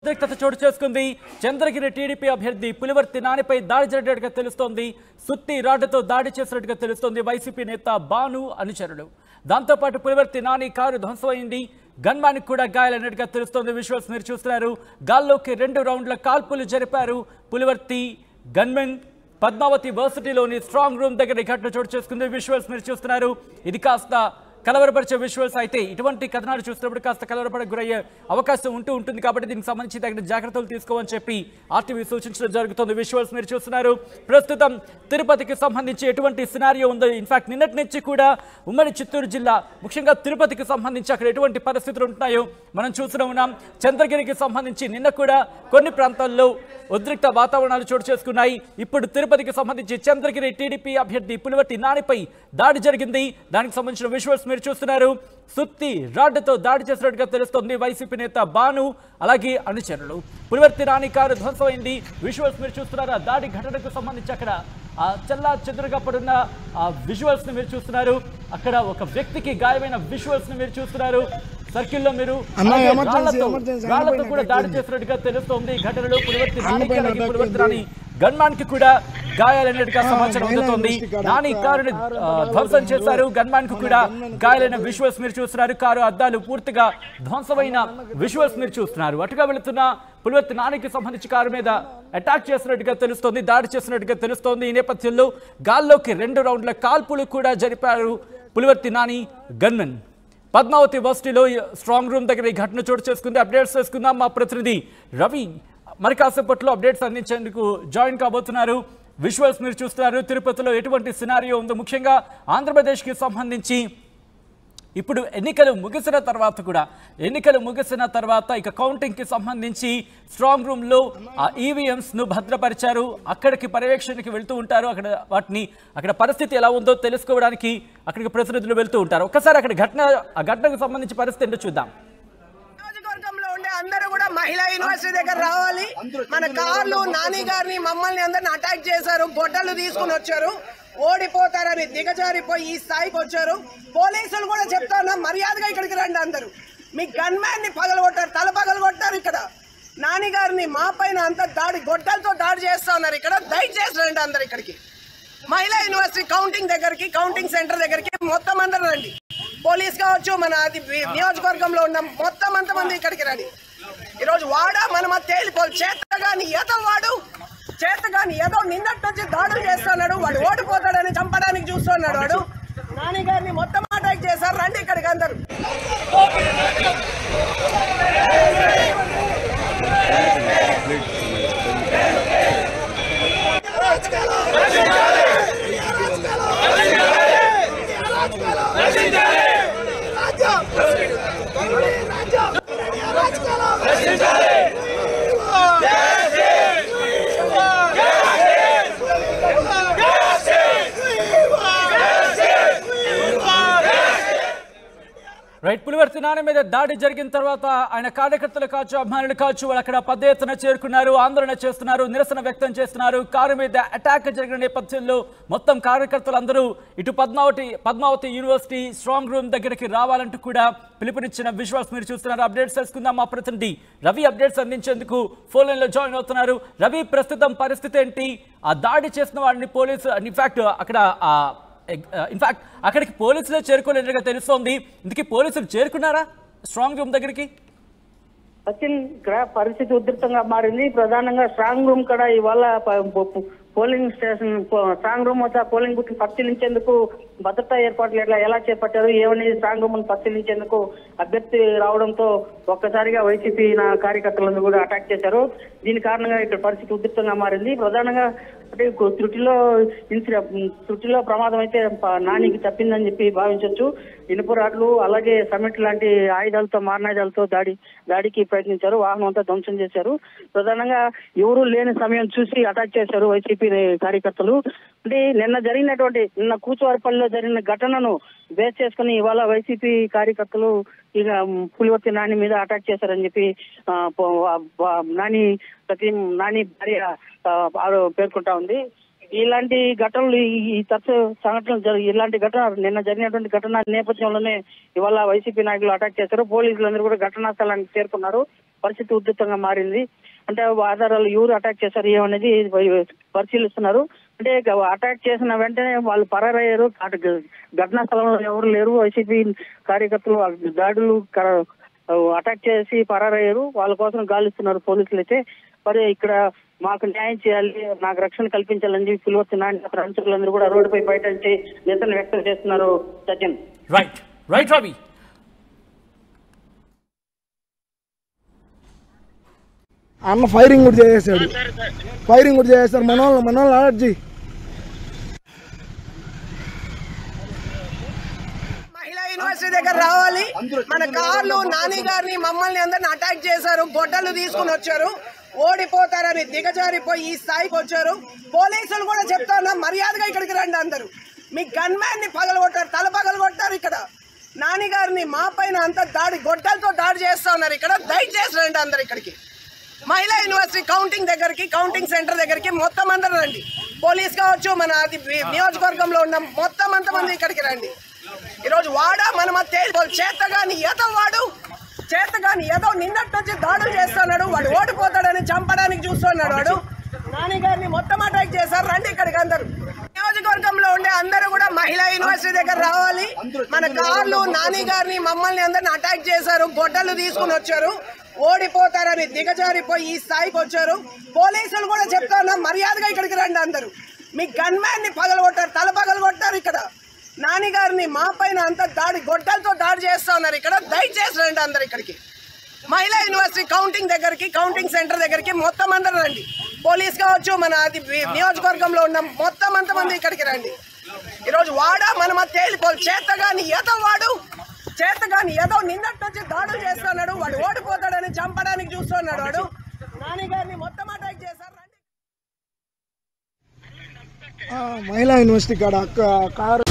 ఉద్రిక్తత చోటు చేసుకుంది చంద్రగిరి టీడీపీ అభ్యర్థి పులివర్తి నానిపై దాడి జరిగినట్టుగా తెలుస్తోంది సుత్తి రాడ్డుతో దాడి చేసినట్టుగా తెలుస్తోంది వైసీపీ నేత బాను అనుచరులు దాంతోపాటు పులివర్తి నాని కారు ధ్వంసమైంది గన్మాన్ కూడా గాయాలైనట్టుగా తెలుస్తోంది విజువల్స్ మీరు చూస్తున్నారు గాల్లోకి రెండు రౌండ్ల కాల్పులు జరిపారు పులివర్తి గన్మెన్ పద్మావతి వర్సిటీలోని స్ట్రాంగ్ రూమ్ దగ్గర ఈ ఘటన చోటు చేసుకుంది విజువల్స్ మీరు చూస్తున్నారు ఇది కాస్త కలవరపరిచే విజువల్స్ అయితే ఇటువంటి కథనాలు చూసినప్పుడు కాస్త కలవరపడకు గురయ్యే అవకాశం ఉంటూ ఉంటుంది కాబట్టి దీనికి సంబంధించి తగిన జాగ్రత్తలు తీసుకోమని చెప్పి ఆర్టీవీ సూచించడం జరుగుతుంది విజువల్స్ మీరు చూస్తున్నారు ప్రస్తుతం తిరుపతికి సంబంధించి ఎటువంటి సినారియో ఉందో ఇన్ఫాక్ట్ నిన్నటి నుంచి కూడా ఉమ్మడి చిత్తూరు జిల్లా ముఖ్యంగా తిరుపతికి సంబంధించి అక్కడ ఎటువంటి పరిస్థితులు ఉంటున్నాయో మనం చూస్తూనే ఉన్నాం చంద్రగిరికి సంబంధించి నిన్న కూడా కొన్ని ప్రాంతాల్లో ఉద్రిక్త వాతావరణాలు చోటు చేసుకున్నాయి ఇప్పుడు తిరుపతికి సంబంధించి చంద్రగిరి టీడీపీ అభ్యర్థి పులివర్తి నానిపై దాడి జరిగింది దానికి సంబంధించిన విజువల్స్ మీరు చూస్తున్నారు సుత్తి రాడ్డుతో దాడి చేసినట్టుగా తెలుస్తోంది వైసీపీ నేత బాను అలాగే అనుచరులు పులివర్తి రాణి కారు ధ్వంసమైంది విజువల్స్ మీరు చూస్తున్నారు ఆ దాడి ఘటనకు సంబంధించి అక్కడ ఆ చెల్లా చెదురుగా పడున్న ఆ విజువల్స్ ని మీరు చూస్తున్నారు అక్కడ ఒక వ్యక్తికి గాయమైన విజువల్స్ ని మీరు చూస్తున్నారు సర్కిల్లో మీరు అన్న, అలాగే ఎమర్జెన్సీ, రాళ్లతో- ఎమర్జెన్సీ, రాళ్లతో అన్నపైన కూడా దాడి అటాక్ చేసినట్టుగా తెలుస్తోంది ఈ ఘటనలో పులివర్తి అన్నపైన నానికి అలాగే అటాక్ పులివర్తి అయింది. రాణి గన్మాన్ కి కూడా గాయాలైనట్టుగా సమాచారం మైనా అందుతోంది యూనివర్సిటీ కాడ నాని ఒక కారుని కారు ఆ, పగలగొట్టారు. ధ్వంసం చేశారు గన్మాన్ కు కూడా గాయాలైన విజువల్స్ మీరు చూస్తున్నారు కారు అద్దాలు పూర్తిగా ధ్వంసమైన విజువల్స్ మీరు చూస్తున్నారు అటుగా వెళుతున్న పులివర్తి నానికి సంబంధించి కారు మీద అటాక్ చేసినట్టుగా తెలుస్తోంది దాడి చేసినట్టుగా తెలుస్తోంది ఈ నేపథ్యంలో గాల్లోకి రెండు రౌండ్ల కాల్పులు కూడా జరిపారు పులివర్తి నాని గన్మెన్ పద్మావతి వర్సిటీలో ఈ స్ట్రాంగ్ రూమ్ దగ్గర ఈ ఘటన చోటు చేసుకుంది అప్డేట్స్ చేసుకుందాం మా ప్రతినిధి రవి మరి కాసేపట్లో అప్డేట్స్ అందించేందుకు జాయిన్ కాబోతున్నారు విజువల్స్ మీరు చూస్తున్నారు తిరుపతిలో ఎటువంటి సినారియో ఉందో ముఖ్యంగా ఆంధ్రప్రదేశ్కి సంబంధించి ఇప్పుడు ఎన్నికలు ముగిసిన తర్వాత కూడా ఎన్నికలు ముగిసిన తర్వాత ఇక కౌంటింగ్కి సంబంధించి స్ట్రాంగ్ రూమ్లో ఆ ఈవీఎంస్ను భద్రపరిచారు అక్కడికి పర్యవేక్షణకి వెళ్తూ ఉంటారు అక్కడ వాటిని అక్కడ పరిస్థితి ఎలా ఉందో తెలుసుకోవడానికి అక్కడికి ప్రతినిధులు వెళ్తూ ఉంటారు ఒక్కసారి అక్కడ ఘటన ఆ ఘటనకు సంబంధించి పరిస్థితి ఏంటో చూద్దాం నియోజకవర్గంలో ఉండే అందరూ కూడా మహిళా యూనివర్సిటీ దగ్గర రావాలి మన కార్లు నాని గారిని మమ్మల్ని అందరిని అటాక్ చేశారు గొడ్డలు తీసుకుని వచ్చారు ఓడిపోతారని దిగజారిపోయి ఈ స్థాయికి వచ్చారు పోలీసులు కూడా చెప్తా ఉన్నా మర్యాదగా ఇక్కడికి రండి అందరూ మీ గన్ మ్యాన్ ని పగలగొట్టారు తల పగలగొట్టారు ఇక్కడ నాని గారిని మా పైన అంత దాడి గొడ్డలతో దాడి చేస్తా ఉన్నారు ఇక్కడ దయచేసి రండి అందరు ఇక్కడికి మహిళా యూనివర్సిటీ కౌంటింగ్ దగ్గరికి కౌంటింగ్ సెంటర్ దగ్గరికి మొత్తం అందరూ రండి పోలీస్ కావచ్చు మన అది వి- నియోజకవర్గంలో ఉన్న మొత్తం అంతమంది ఇక్కడికి రండి ఈరోజు వాడా మనం అది తేలిపోదు చేతగాని ఏదో వాడు చేతగాని ఏదో నిన్నటి నుంచి దాడులు చేస్తున్నాడు వాడు ఓడిపోతాడని చంపడానికి చూస్తున్నాడు వాడు నాని గారిని మొత్తం అటాక్ చేశారు రండి ఇక్కడికి అందరూ రైట్ పులివర్తి నాని మీద దాడి జరిగిన తర్వాత ఆయన కార్యకర్తలు కావచ్చు అభిమానులు కావచ్చు వాళ్ళు అక్కడ పెద్ద ఎత్తున చేరుకున్నారు ఆందోళన చేస్తున్నారు నిరసన వ్యక్తం చేస్తున్నారు కారు మీద అటాక్ జరిగిన నేపథ్యంలో మొత్తం కార్యకర్తలు అందరూ ఇటు Padmavathi Padmavathi university strong room దగ్గరికి రావాలంటూ కూడా పిలుపునిచ్చిన విశ్వాస్ మీరు చూస్తున్నారు అప్డేట్స్ తెలుసుకుందాం మా ప్రతినిధి రవి అప్డేట్స్ అందించేందుకు ఫోన్ లైన్లో జాయిన్ అవుతున్నారు రవి ప్రస్తుతం పరిస్థితి ఏంటి ఆ దాడి చేసిన వాడిని పోలీసు ఇన్ఫాక్ట్ అక్కడ ఆ ఇన్ఫాక్ట్ అక్కడికి పోలీసులే చేరుకోలేదుగా తెలుస్తోంది ఇందుకే పోలీసులు చేరుకున్నారా స్ట్రాంగ్ రూమ్ దగ్గరికి సచిన్ ఇక్కడ పరిస్థితి ఉధృతంగా మారింది ప్రధానంగా స్ట్రాంగ్ రూమ్ కూడా ఇవాళ ప- ప- పోలింగ్ స్టేషన్ పో- స్ట్రాంగ్ రూమ్ వద్ద పోలింగ్ బూత్ పరిశీలించేందుకు భద్రతా ఏర్పాట్లు ఎట్లా ఎలా చేపట్టారు ఏమనేది స్ట్రాంగ్ రూమ్ పరిశీలించేందుకు అభ్యర్థి రావడంతో ఒక్కసారిగా వైసీపీ నా కార్యకర్తలందరూ కూడా అటాక్ చేశారు దీని కారణంగా ఇక్కడ పరిస్థితి ఉధృతంగా మారింది ప్రధానంగా అంటే కు- త్రుటిలో ఇన్సిడ త్రుటిలో ప్రమాదం అయితే ప- నానికి తప్పిందని చెప్పి భావించవచ్చు ఇనుప రాడ్లు అలాగే సమిట్ లాంటి ఆయుధాలతో మారణాయుధాలతో దాడి దాడికి ప్రయత్నించారు వాహనం అంతా ధ్వంసం చేశారు ప్రధానంగా ఎవరు లేని సమయం చూసి అటాక్ చేశారు వైసీపీ కార్యకర్తలు అంటే నిన్న జరిగినటువంటి నిన్న కూచువారిపల్లిలో జరిగిన ఘటనను బేస్ చేసుకుని ఇవాళ వైసీపీ కార్యకర్తలు ఇక పులివర్తి నాని మీద అటాక్ చేశారని చెప్పి ఆ, పో- వా- వా- నాని ప్రతి నాని భార్య ఆ, ఆరో- పేర్కొంటా ఉంది ఇలాంటి ఘటనలు ఈ ఈ తరచు సంఘటనలు జరి- ఇలాంటి ఘటన నిన్న జరిగినటువంటి ఘటన నేపథ్యంలోనే ఇవాళ వైసీపీ నాయకులు అటాక్ చేశారు పోలీసులు అందరూ కూడా ఘటనా స్థలానికి చేరుకున్నారు పరిస్థితి ఉధృతంగా మారింది అంటే ఆధారాలు ఎవరు అటాక్ చేశారు ఏమనేది పరిశీలిస్తున్నారు అంటే ఇక అటాక్ చేసిన వెంటనే వాళ్ళు పరారయ్యారు అటు గ- ఘటనా స్థలంలో ఎవరు లేరు వైసీపీ కార్యకర్తలు ఆ దాడులు క- అటాక్ చేసి పరారయ్యారు వాళ్ళ కోసం గాలిస్తున్నారు పోలీసులు అయితే మరి ఇక్కడ మాకు న్యాయం చేయాలి నాకు రక్షణ కల్పించాలని చెప్పి పిలువస్తున్నాను అనుచరులందరూ కూడా రోడ్డుపై బయట నుంచి నిరసన వ్యక్తం చేస్తున్నారు సజ్జన్ రైట్ రైట్ రవి అన్న ఫైరింగ్ కూడా చేసేసాడు ఫైరింగ్ కూడా చేసేసాడు మన వాళ్ళు మన వాళ్ళు అలర్జీ మహిళా యూనివర్సిటీ దగ్గర రావాలి మన కార్లు నాని గారిని మమ్మల్ని అందరిని అటాక్ చేశారు గొడ్డలు తీసుకుని వచ్చారు ఓడిపోతారని దిగజారిపోయి ఈ స్థాయికి వచ్చారు పోలీసులు కూడా చెప్తా ఉన్నారు మర్యాదగా ఇక్కడికి రండి అందరూ మీ గన్ మ్యాన్ ని పగలగొట్టారు తల పగలగొట్టారు ఇక్కడ నాని గారిని మా పైన అంత దాడి గొడ్డలతో దాడి చేస్తా ఉన్నారు ఇక్కడ దయచేసి రండి అందరు ఇక్కడికి మహిళా యూనివర్సిటీ కౌంటింగ్ దగ్గరికి కౌంటింగ్ సెంటర్ దగ్గరికి మొత్తం అందరూ రండి పోలీస్ కావచ్చు మన అది నియోజకవర్గంలో ఉన్న మొత్తం అంతమంది ఇక్కడికి రండి ఈరోజు వాడ మన చేతగాని ఎదో వాడు చేతగాని ఏదో నిన్నటి నుంచి దాడులు చేస్తున్నాడు వాడు ఓడిపోతాడని చంపడానికి చూస్తున్నాడు వాడు నాని గారిని మొత్తం అటాక్ చేశారు రండి ఇక్కడికి అందరూ నియోజకవర్గంలో ఉండే అందరూ కూడా మహిళా యూనివర్సిటీ దగ్గర రావాలి మన కార్లు నాని గారిని మమ్మల్ని అందరిని అటాక్ చేశారు గొడ్డలు తీసుకుని వచ్చారు ఓడిపోతారని దిగజారిపోయి ఈ స్థాయికి వచ్చారు పోలీసులు కూడా చెప్తా ఉన్నారు మర్యాదగా ఇక్కడికి రండి అందరూ మీ గన్ మ్యాన్ ని పగలగొట్టారు తల పగలగొట్టారు ఇక్కడ నాని గారిని మా పైన అంత దాడి గొడ్డలతో దాడి చేస్తా ఉన్నారు ఇక్కడ దయచేసి రండి అందరు ఇక్కడికి మహిళా యూనివర్సిటీ కౌంటింగ్ దగ్గరికి కౌంటింగ్ సెంటర్ దగ్గరికి మొత్తం అందరూ రండి పోలీస్ కావచ్చు మన అది నియోజకవర్గంలో ఉన్న మొత్తం అంతమంది ఇక్కడికి రండి ఈరోజు వాడ మన తేలిపోలు చేతగాని ఏదో వాడు చేతగాని ఏదో నిన్నటి నుంచి దాడులు చేస్తున్నాడు వాడు ఓడిపోతాడని చంపడానికి చూస్తున్నాడు వాడు నాని గారిని మొత్తం అటాక్ చేశారు రండి ఆ, మహిళా యూనివర్సిటీ కాడ అక్క కారు